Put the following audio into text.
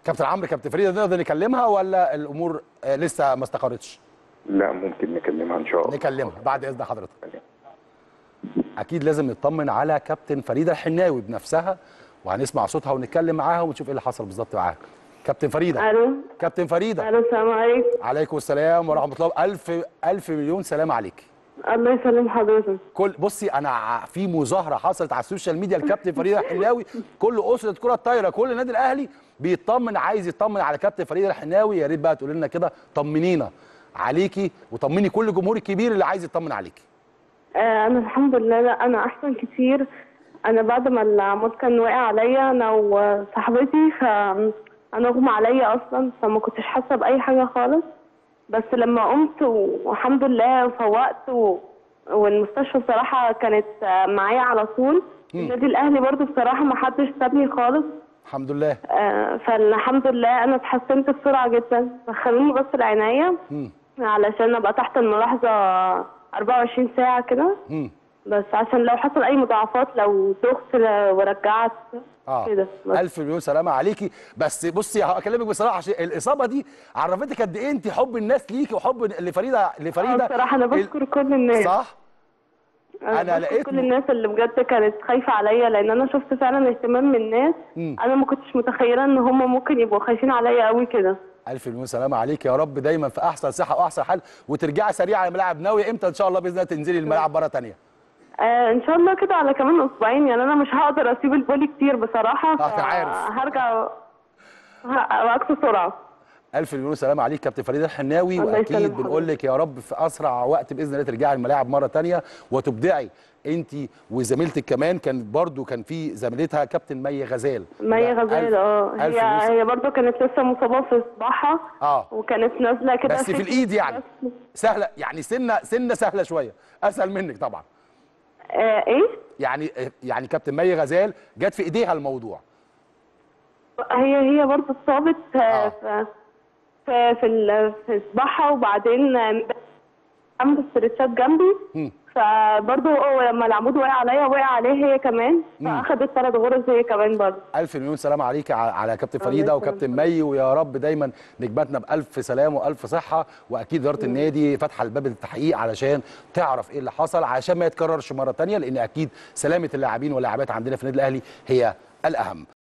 كابتن عمرو كابتن فريده نقدر نكلمها ولا الامور آه، لسه ما استقرتش لا ممكن نكلمها ان شاء الله نكلمها بعد اذن حضرتك اكيد لازم نطمن على كابتن فريده الحناوي بنفسها وهنسمع صوتها ونتكلم معاها ونشوف ايه اللي حصل بالظبط معاها كابتن فريده الو كابتن فريده الو السلام عليكم عليكم السلام ورحمه الله الف الف مليون سلام عليك الله يسلم حضرتك كل بصي انا ع- في مظاهره حصلت على السوشيال ميديا الكابتن فريده الحناوي كل اسره كره الطايره كل النادي الاهلي بيطمن عايز يطمن على كابتن فريده الحناوي يا ريت بقى تقول لنا كده طمنينا عليكي وطمني كل الجمهور الكبير اللي عايز يطمن عليكي آه انا الحمد لله لا انا احسن كتير انا بعد ما العمود كان واقع عليا انا وصاحبتي ف انا اغمى عليا اصلا فما كنتش حاسه باي حاجه خالص بس لما قمت و- والحمد لله فوقت و... والمستشفى بصراحه كانت آه، معايا على طول النادي الاهلي برضو بصراحه ما حدش سابني خالص الحمد لله آه، فالحمد لله انا اتحسنت بسرعه جدا دخلوني بس العنايه مم. علشان ابقى تحت الملاحظه 24 ساعه كده مم. بس عشان لو حصل اي مضاعفات لو دخت ورجعت اه كده بس. الف مليون سلامه عليكي بس بصي هكلمك بصراحه عشان الاصابه دي عرفتك قد ايه انت حب الناس ليكي وحب لفريده آه، لفريده بصراحه انا ال- بشكر كل الناس صح انا, أنا بشكر لقيت كل م- الناس اللي بجد كانت خايفه عليا لان انا شفت فعلا اهتمام من الناس مم. انا ما كنتش متخيله ان هم ممكن يبقوا خايفين عليا قوي كده الف مليون سلامه عليك يا رب دايما في احسن صحه واحسن حال وترجعي سريعا على ملاعب ناويه امتى ان شاء الله باذن الله تنزلي الملعب مره ثانيه آه ان شاء الله كده على كمان اسبوعين يعني انا مش هقدر اسيب البولي كتير بصراحه آه، عارف. هرجع ه- واكسر سرعه الف مليون سلامه عليك كابتن فريده الحناوي الله واكيد يسلم بنقول لك يا رب في اسرع وقت باذن الله ترجعي الملاعب مره ثانيه وتبدعي انت وزميلتك كمان كان برضو كان في زميلتها كابتن مي غزال مي لا، غزال ألف- اه ألف هي مليون س- هي برضه كانت لسه مصابه في صباحها اه وكانت نازله كده بس في حتة الايد يعني بس. سهله يعني سنه سنه سهله شويه اسهل منك طبعا آه ايه يعني يعني كابتن مي غزال جت في ايديها الموضوع هي هي برضه اتصابت آه. آه. في في في, ال- في صباحها وبعدين عملت استرتشات جنبي مم. فبرضه هو لما العمود وقع عليا وقع عليه هي كمان فاخدت ثلاث غرز هي كمان برضه الف مليون سلامه عليك على على كابتن الله فريده يسلمك. وكابتن مي ويا رب دايما نجمتنا بالف سلام والف صحه واكيد اداره النادي فاتحه الباب للتحقيق علشان تعرف ايه اللي حصل عشان ما يتكررش مره تانية لان اكيد سلامه اللاعبين واللاعبات عندنا في النادي الاهلي هي الاهم